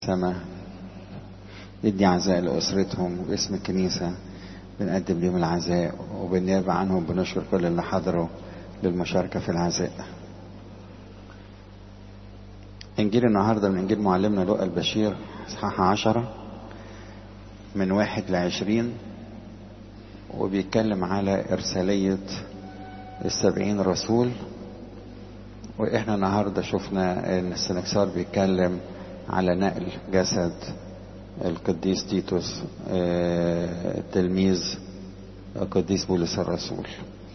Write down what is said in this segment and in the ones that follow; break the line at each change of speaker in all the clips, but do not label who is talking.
السماء ندي عزاء لأسرتهم واسم الكنيسة بنقدم لهم العزاء وبالنيابة عنهم بنشكر كل اللي حضروا للمشاركة في العزاء إنجيل النهاردة من إنجيل معلمنا لوقا البشير إصحاح عشرة من واحد لعشرين وبيتكلم على إرسالية السبعين رسول وإحنا النهاردة شفنا إن السنكسار بيتكلم على نقل جسد القديس تيتوس تلميذ القديس بولس الرسول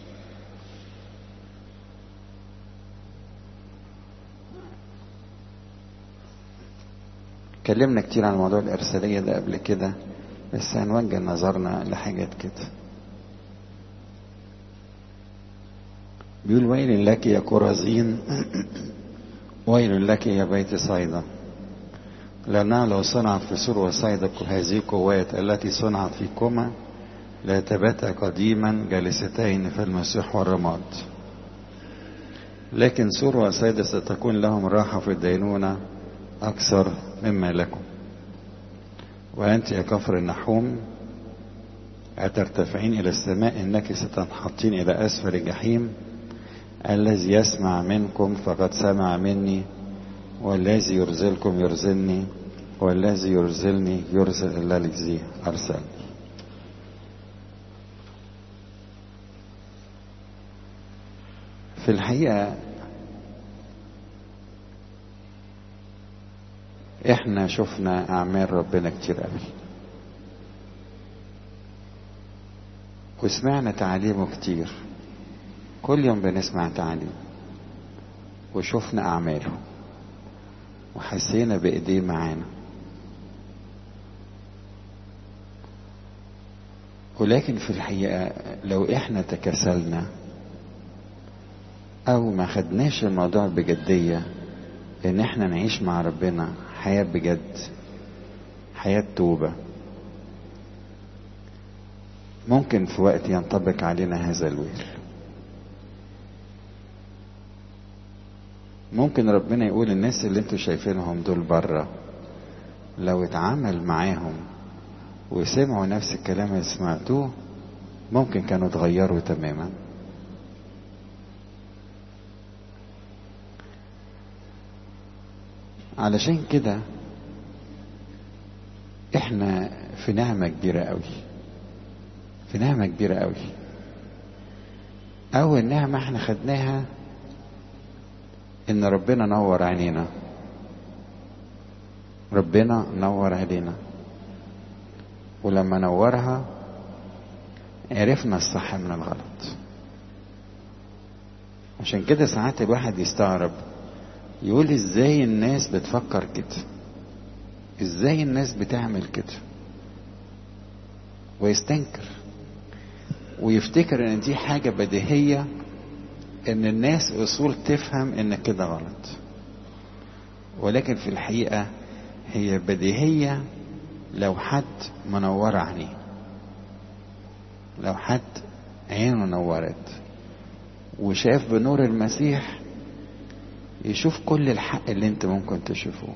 اتكلمنا كتير عن موضوع الإرسالية ده قبل كده بس هنوجه نظرنا لحاجات كده بيقول ويل لك يا كرازين ويل لك يا بيت صيدا لأنها لو صنعت في سور وصيدا هذه القوات التي صنعت فيكما لاتبتا قديما جالستين في المسيح والرماد لكن سور وصيدا ستكون لهم راحة في الدينونة أكثر مما لكم وأنت يا كفر النحوم أترتفعين إلى السماء إنك ستنحطين إلى أسفل الجحيم الذي يسمع منكم فقد سمع مني والذي يرزلكم يرزلني والذي يرزلني يرزل الذي أرسلني في الحقيقة احنا شفنا اعمال ربنا كتير قوي وسمعنا تعاليمه كتير كل يوم بنسمع تعاليم وشفنا اعماله وحسينا بايديه معانا ولكن في الحقيقة لو احنا تكاسلنا او ما خدناش الموضوع بجدية ان احنا نعيش مع ربنا حياة بجد حياة توبة ممكن في وقت ينطبق علينا هذا الويل ممكن ربنا يقول الناس اللي انتوا شايفينهم دول بره لو اتعامل معاهم وسمعوا نفس الكلام اللي سمعتوه ممكن كانوا اتغيروا تماما علشان كده احنا في نعمة كبيرة قوي في نعمة كبيرة قوي أول نعمة احنا خدناها إن ربنا نور عينينا ربنا نور علينا ولما نورها عرفنا الصح من الغلط عشان كده ساعات الواحد يستغرب يقول ازاي الناس بتفكر كده ازاي الناس بتعمل كده ويستنكر ويفتكر ان دي حاجة بديهية ان الناس اصول تفهم ان كده غلط ولكن في الحقيقة هي بديهية لو حد منور عينيه لو حد عينه نورت وشاف بنور المسيح يشوف كل الحق اللي انت ممكن تشوفه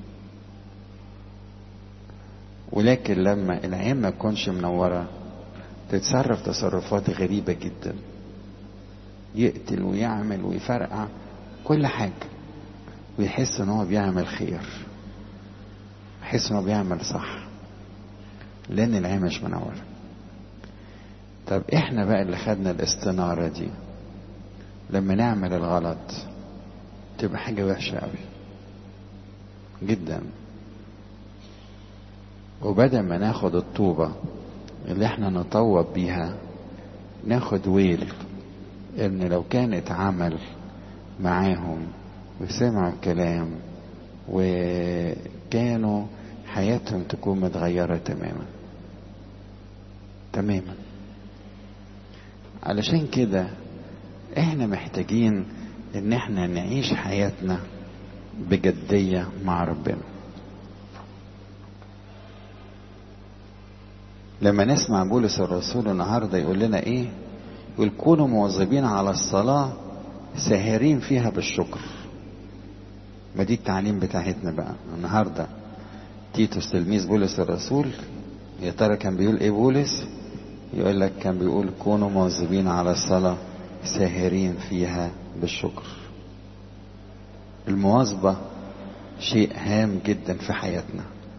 ولكن لما العين ما تكونش منورة تتصرف تصرفات غريبة جدا يقتل ويعمل ويفرقع كل حاجة ويحس ان هو بيعمل خير يحس ان هو بيعمل صح لان العين مش منورة طب احنا بقى اللي خدنا الاستنارة دي لما نعمل الغلط تبقى حاجة وحشة قوي جدا وبدل ما ناخد الطوبة اللي احنا نطوب بيها ناخد ويل ان لو كانت عمل معاهم وسمعوا الكلام وكانوا حياتهم تكون متغيرة تماما تماما علشان كده احنا محتاجين ان احنا نعيش حياتنا بجدية مع ربنا لما نسمع بولس الرسول النهارده يقول لنا ايه يقول كونوا مواظبين على الصلاة ساهرين فيها بالشكر ما دي التعليم بتاعتنا بقى النهارده تيتوس تلميذ بولس الرسول يا ترى كان بيقول ايه بولس يقول لك كان بيقول كونوا مواظبين على الصلاة ساهرين فيها بالشكر المواظبة شيء هام جدا في حياتنا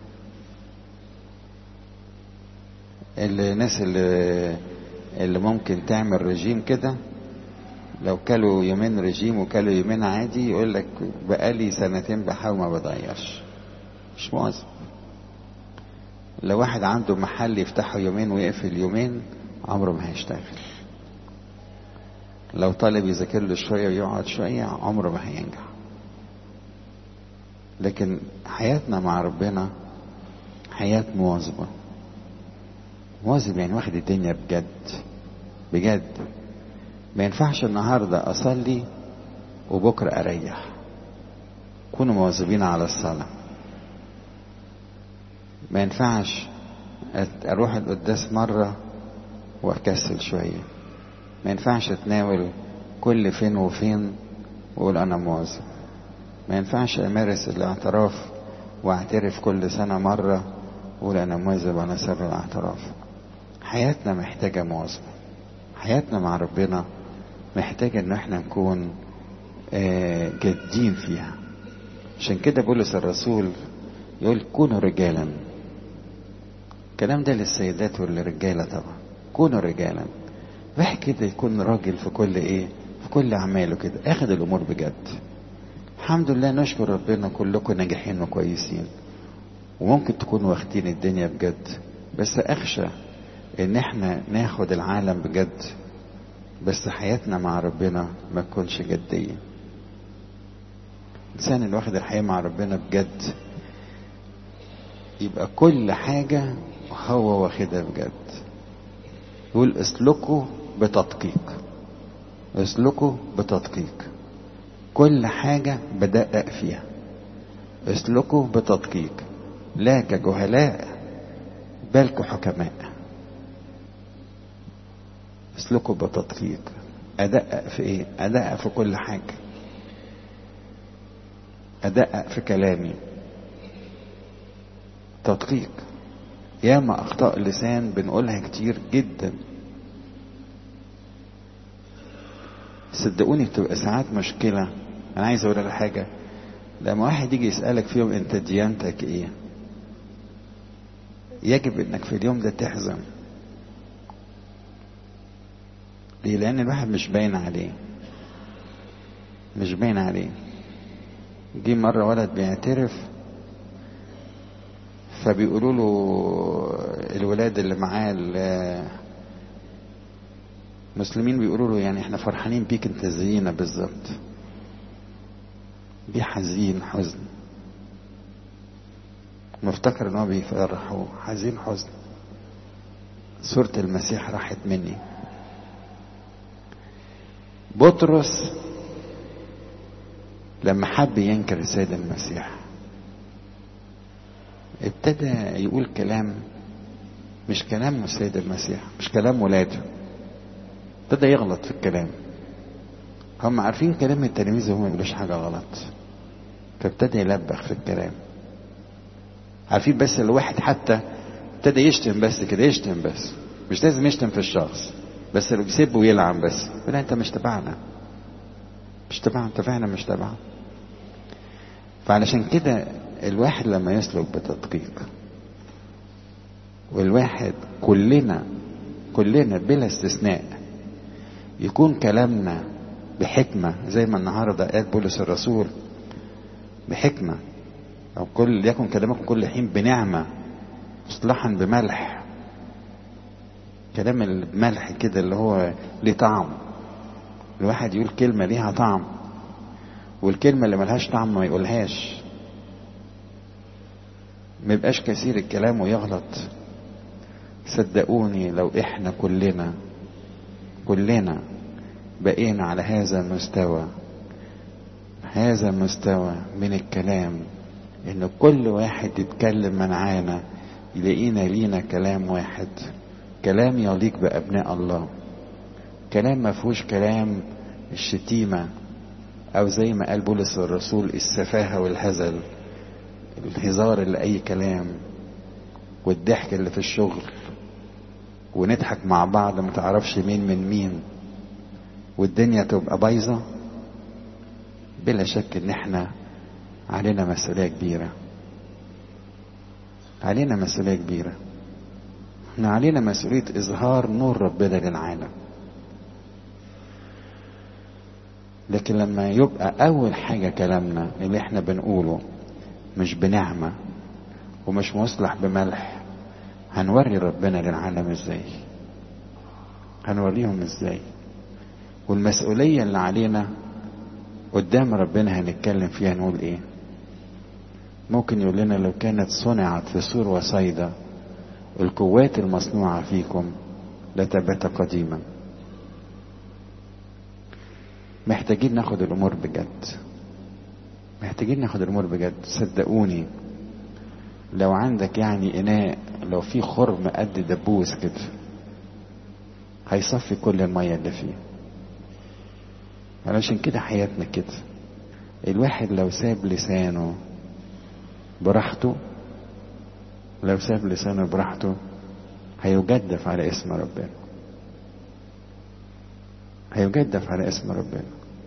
الناس اللي اللي ممكن تعمل رجيم كده لو كلوا يومين رجيم وكلوا يومين عادي يقول لك بقالي سنتين بحاول ما بضيعش مش مواظب لو واحد عنده محل يفتحه يومين ويقفل يومين عمره ما هيشتغل لو طالب يذاكر له شويه ويقعد شويه عمره ما هينجح لكن حياتنا مع ربنا حياة مواظبة مواظب يعني واخد الدنيا بجد بجد ما ينفعش النهاردة أصلي وبكرة أريح كونوا مواظبين على الصلاة ما ينفعش أروح القداس مرة وأكسل شوية ما ينفعش أتناول كل فين وفين وأقول أنا مواظب ما ينفعش أمارس الاعتراف وأعترف كل سنة مرة وأقول أنا مواظب على سر الاعتراف حياتنا محتاجة مواظبة حياتنا مع ربنا محتاجة إن احنا نكون جادين فيها عشان كده بولس الرسول يقول كونوا رجالا الكلام ده للسيدات وللرجالة طبعا كونوا رجالا واحد كده يكون راجل في كل ايه في كل اعماله كده اخد الامور بجد الحمد لله نشكر ربنا كلكم ناجحين وكويسين وممكن تكونوا واخدين الدنيا بجد بس اخشى ان احنا ناخد العالم بجد بس حياتنا مع ربنا ما تكونش جدية الانسان اللي واخد الحياة مع ربنا بجد يبقى كل حاجة هو واخدها بجد يقول اسلكوا بتدقيق اسلكوا بتدقيق كل حاجة بدقق فيها اسلكوا بتدقيق لا كجهلاء بل كحكماء اسلكوا بتدقيق ادقق في ايه ادقق في كل حاجة ادقق في كلامي تدقيق ياما اخطاء لسان بنقولها كتير جدا صدقوني بتبقى ساعات مشكله انا عايز اقول لك حاجه لما واحد يجي يسالك في يوم انت ديانتك ايه يجب انك في اليوم ده تحزن ليه لان الواحد مش باين عليه مش باين عليه جه مره ولد بيعترف فبيقولوا له الولاد اللي معاه المسلمين بيقولوا له يعني احنا فرحانين بيك انت زينا بالظبط بيه حزين حزن مفتكر ان هو بيفرحوا حزين حزن صورة المسيح راحت مني بطرس لما حب ينكر السيد المسيح ابتدى يقول كلام مش كلام السيد المسيح مش كلام ولاده ابتدى يغلط في الكلام هم عارفين كلام التلاميذ وهم ما يقولوش حاجة غلط فابتدى يلبخ في الكلام عارفين بس الواحد حتى ابتدى يشتم بس كده يشتم بس مش لازم يشتم في الشخص بس لو يسيب ويلعن بس لا انت مش تبعنا مش تبعنا انت فعلا مش تبعنا فعلشان كده الواحد لما يسلك بتدقيق والواحد كلنا كلنا بلا استثناء يكون كلامنا بحكمة زي ما النهاردة قال بولس الرسول بحكمة أو كل يكن كلامكم كل حين بنعمة مصلحا بملح كلام الملح كده اللي هو ليه طعم الواحد يقول كلمة ليها طعم والكلمة اللي ملهاش طعم ما يقولهاش ما يبقاش كثير الكلام ويغلط صدقوني لو احنا كلنا كلنا بقينا على هذا المستوى هذا المستوى من الكلام ان كل واحد يتكلم معانا يلاقينا لينا كلام واحد كلام يليق بابناء الله كلام ما فيهوش كلام الشتيمه او زي ما قال بولس الرسول السفاهه والهزل الهزار اللي اي كلام والضحك اللي في الشغل ونضحك مع بعض ما تعرفش مين من مين والدنيا تبقى بايظه بلا شك ان احنا علينا مسؤوليه كبيره علينا مسؤوليه كبيره احنا علينا مسؤوليه اظهار نور ربنا للعالم لكن لما يبقى اول حاجه كلامنا اللي احنا بنقوله مش بنعمه ومش مصلح بملح هنوري ربنا للعالم ازاي هنوريهم ازاي والمسؤوليه اللي علينا قدام ربنا هنتكلم فيها نقول ايه ممكن يقول لنا لو كانت صنعت في سور وصيدا القوات المصنوعة فيكم لتبت قديما محتاجين ناخد الأمور بجد محتاجين ناخد الأمور بجد صدقوني لو عندك يعني إناء لو في خرم قد دبوس كده هيصفي كل المية اللي فيه علشان كده حياتنا كده الواحد لو ساب لسانه براحته لو ساب لسانه براحته هيجدف على اسم ربنا هيجدف على اسم ربنا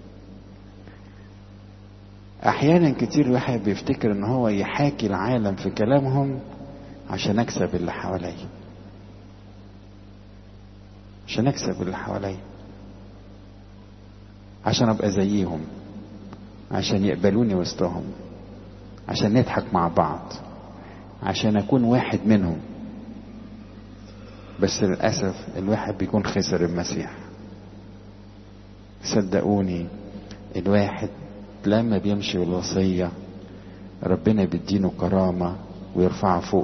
احيانا كتير الواحد بيفتكر ان هو يحاكي العالم في كلامهم عشان اكسب اللي حواليا عشان اكسب اللي حواليا عشان ابقى زيهم عشان يقبلوني وسطهم عشان نضحك مع بعض عشان اكون واحد منهم بس للاسف الواحد بيكون خسر المسيح صدقوني الواحد لما بيمشي بالوصيه ربنا بيدينه كرامه ويرفعه فوق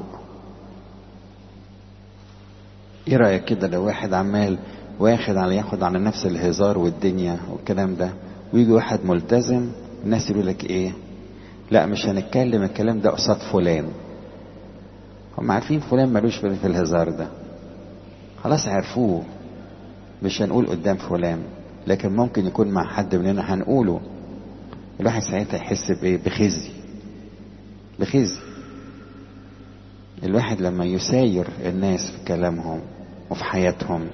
ايه رايك كده لو واحد عمال واخد على ياخد على نفس الهزار والدنيا والكلام ده ويجي واحد ملتزم الناس يقول لك ايه لا مش هنتكلم الكلام ده قصاد فلان هم عارفين فلان ملوش في الهزار ده خلاص عرفوه مش هنقول قدام فلان لكن ممكن يكون مع حد مننا هنقوله الواحد ساعتها يحس بايه بخزي بخزي الواحد لما يساير الناس في كلامهم وفي حياتهم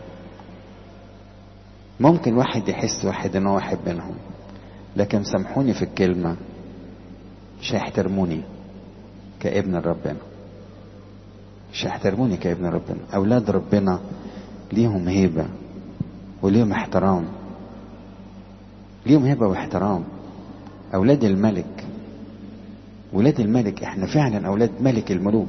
ممكن واحد يحس واحد ان هو واحد منهم لكن سامحوني في الكلمة مش هيحترموني كابن ربنا مش هيحترموني كابن ربنا أولاد ربنا ليهم هيبة وليهم احترام ليهم هيبة واحترام أولاد الملك ولاد الملك احنا فعلا أولاد ملك الملوك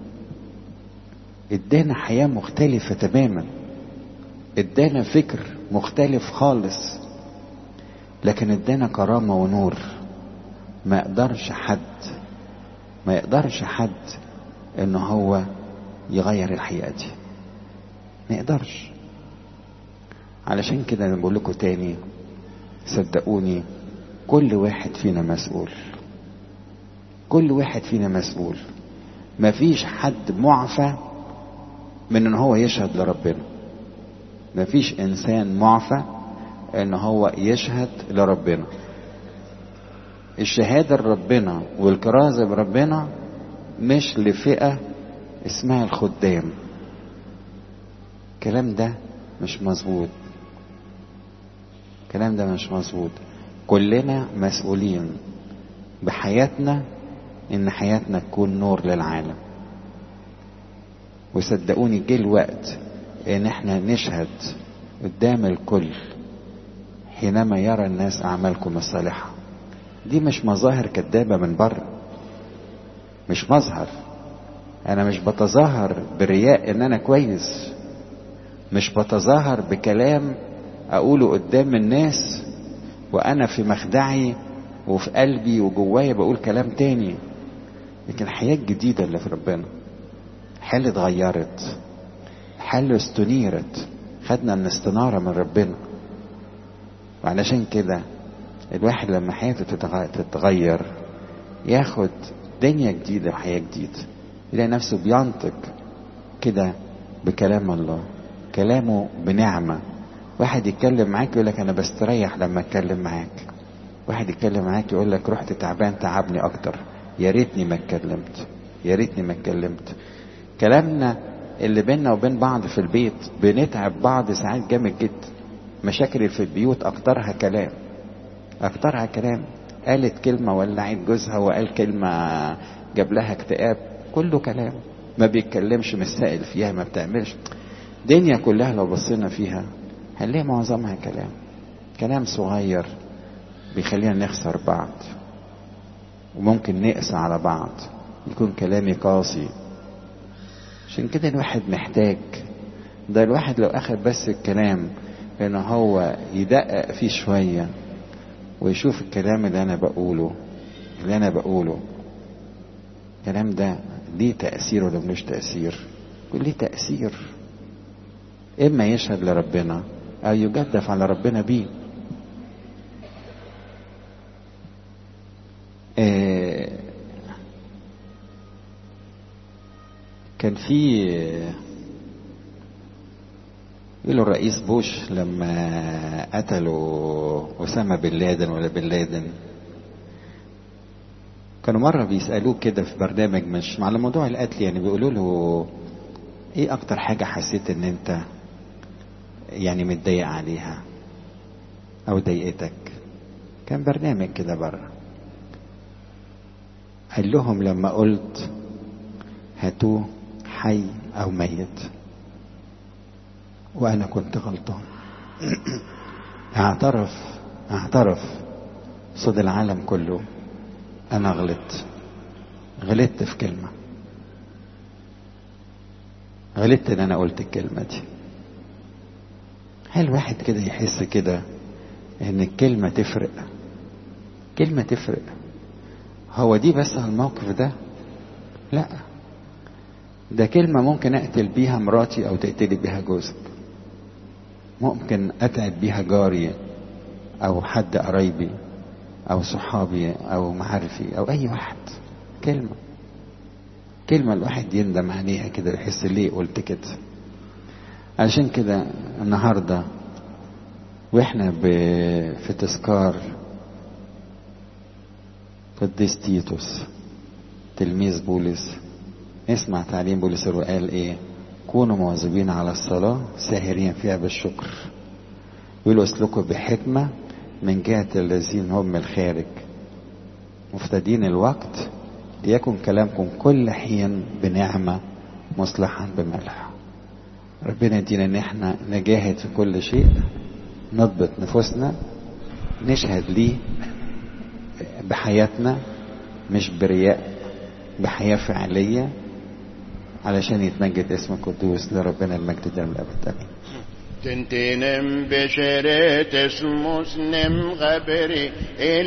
ادانا حياة مختلفة تماما ادانا فكر مختلف خالص لكن ادانا كرامة ونور ما يقدرش حد ما يقدرش حد ان هو يغير الحقيقة دي ما يقدرش علشان كده انا بقول لكم تاني صدقوني كل واحد فينا مسؤول كل واحد فينا مسؤول مفيش حد معفى من ان هو يشهد لربنا مفيش انسان معفى ان هو يشهد لربنا الشهادة لربنا والكرازة بربنا مش لفئة اسمها الخدام الكلام ده مش مظبوط الكلام ده مش مظبوط كلنا مسؤولين بحياتنا ان حياتنا تكون نور للعالم وصدقوني جه الوقت ان احنا نشهد قدام الكل حينما يرى الناس اعمالكم الصالحه دي مش مظاهر كدابه من بره مش مظهر انا مش بتظاهر برياء ان انا كويس مش بتظاهر بكلام اقوله قدام الناس وانا في مخدعي وفي قلبي وجوايا بقول كلام تاني لكن الحياه الجديده اللي في ربنا الحياه اللي اتغيرت الحياه اللي استنيرت خدنا الاستناره من ربنا وعلشان كده الواحد لما حياته تتغير ياخد دنيا جديدة وحياة جديدة يلاقي نفسه بينطق كده بكلام الله كلامه بنعمة واحد يتكلم معاك يقول لك أنا بستريح لما أتكلم معاك واحد يتكلم معاك يقول لك رحت تعبان تعبني أكتر يا ريتني ما اتكلمت يا ريتني ما اتكلمت كلامنا اللي بيننا وبين بعض في البيت بنتعب بعض ساعات جامد جدا مشاكل في البيوت اكترها كلام اكترها كلام قالت كلمة ولعت جوزها وقال كلمة جاب لها اكتئاب كله كلام ما بيتكلمش مش سائل فيها ما بتعملش دنيا كلها لو بصينا فيها هنلاقي معظمها كلام كلام صغير بيخلينا نخسر بعض وممكن نقسى على بعض يكون كلامي قاسي عشان كده الواحد محتاج ده الواحد لو اخد بس الكلام ان هو يدقق فيه شوية ويشوف الكلام اللي انا بقوله اللي انا بقوله الكلام ده ليه تأثير ولا ملوش تأثير يقول ليه تأثير اما يشهد لربنا او يجدف على ربنا بيه آه كان في يقولوا الرئيس بوش لما قتلوا أسامة بن لادن ولا بن لادن كانوا مرة بيسألوه كده في برنامج مش على موضوع القتل يعني بيقولوا له ايه اكتر حاجة حسيت ان انت يعني متضايق عليها او ضايقتك كان برنامج كده بره قال لهم لما قلت هاتوه حي او ميت وانا كنت غلطان اعترف اعترف صد العالم كله انا غلطت غلطت في كلمه غلطت ان انا قلت الكلمه دي هل واحد كده يحس كده ان الكلمه تفرق كلمه تفرق هو دي بس على الموقف ده لا ده كلمة ممكن أقتل بيها مراتي أو تقتلي بيها جوزك ممكن أتعب بيها جاري أو حد قرايبي أو صحابي أو معارفي أو أي واحد كلمة كلمة الواحد يندم عليها كده يحس ليه قلت كده عشان كده النهاردة واحنا ب... في تذكار قديس تيتوس تلميذ بولس اسمع تعليم بولس قال ايه كونوا مواظبين على الصلاة ساهرين فيها بالشكر يقولوا اسلكوا بحكمة من جهة الذين هم من الخارج مفتدين الوقت ليكن كلامكم كل حين بنعمة مصلحا بملح ربنا يدينا ان احنا نجاهد في كل شيء نضبط نفوسنا نشهد ليه بحياتنا مش برياء بحياة فعلية علشان يتمجد اسم القدوس لربنا المجد ده الأبد آمين
تنتنم بشريت اسمه سنم غبري